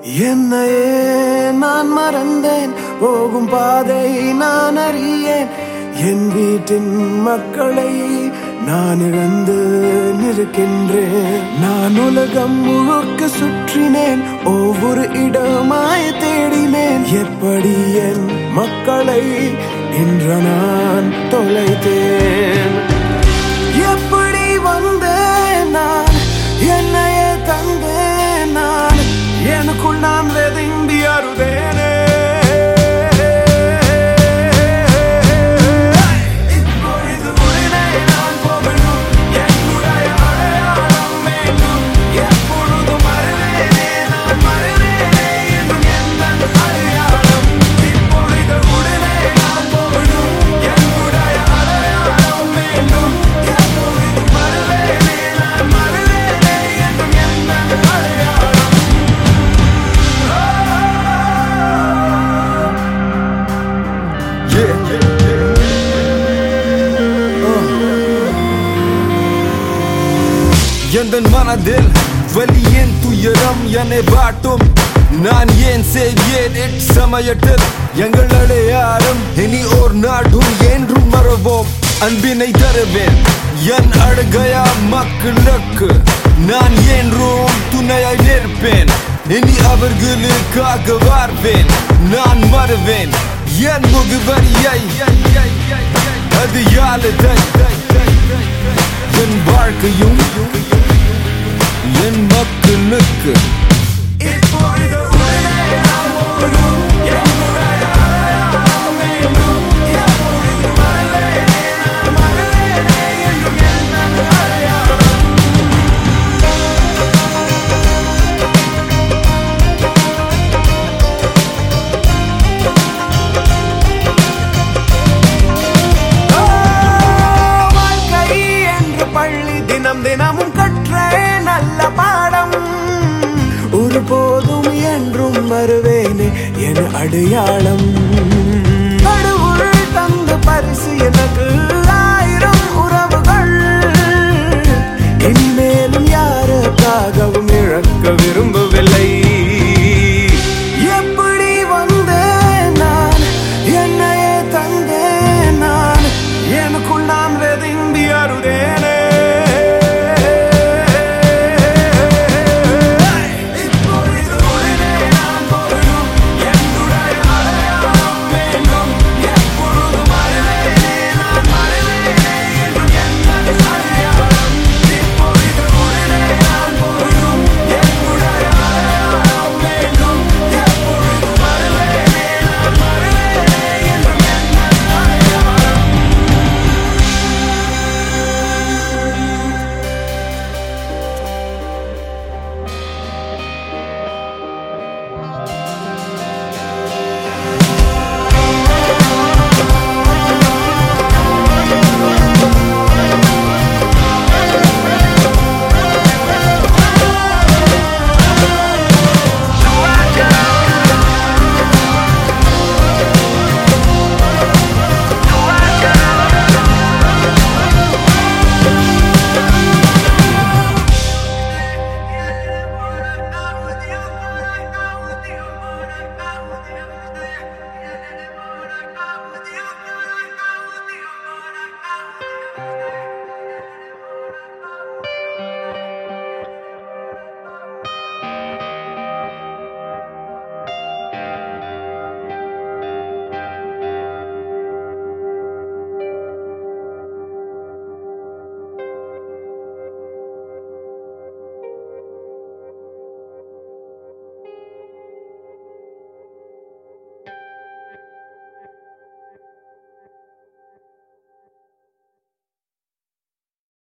என்னையே நான் மறந்தேன் போகும் பாதை நான் அறியேன் என் வீட்டின் மக்களை நான் இழந்து நிற்கின்றேன் நான் உலகம் முழுக்க சுற்றினேன் ஒவ்வொரு இடமாய் தேடினேன் எப்படி என் மக்களை இன்று நான் தொலைத்தேன் எப்படி வந்தேன் நான் என்னையே தந்தேன் நான் எனக்குள் நான் வெதும்பி அருதேனே இப்பொழுது உடனே நான் போகணும் என்னுடைய அடையாளம் வேண்டும் எப்பொழுதும் மறவேனே நான் மறவேனே என்றும் எந்த அடையாளம் இப்பொழுது உடனே நான் போகணும் என்னுடைய அடையாளம் வேண்டும் எப்பொழுதும் மறவேனே நான் மறவேனே என்றும் எந்த அடையாளம் எந்தன் மனதில் வலியின் துயரம் என்னை வாட்டும் நான் ஏன் செய்வேன் சமயத்தில் எங்கள் அடையாளம் இனி ஓர் நாடும் என்றும் மறவோம் அன்பினை தருவேன் என் அழுகையா மக்களுக்கு நான் என்றும் துணையாய் நிற்பேன் இனி அவர்களுக்காக வாழ்வேன் நான் மறுவேன் என் முகவரியை அது யாழதை என் வாழ்க்கையும் என் மக்களுக்கு இப்பொழுது உடனே நான் போகணும் என்னுடைய அடையாளம் வேண்டும் எப்பொழுதும் மறவேனே நான் மறவேனே என்றும் எந்த அடையாளம் வாழ்க்கை என்று பள்ளி தினம் தினமும் கற்றே நல்ல பாடம் ஒருபோதும் என்றும் வருவேனே என் அடையாளம் கடவுள் தந்த பரிசு எனக்கு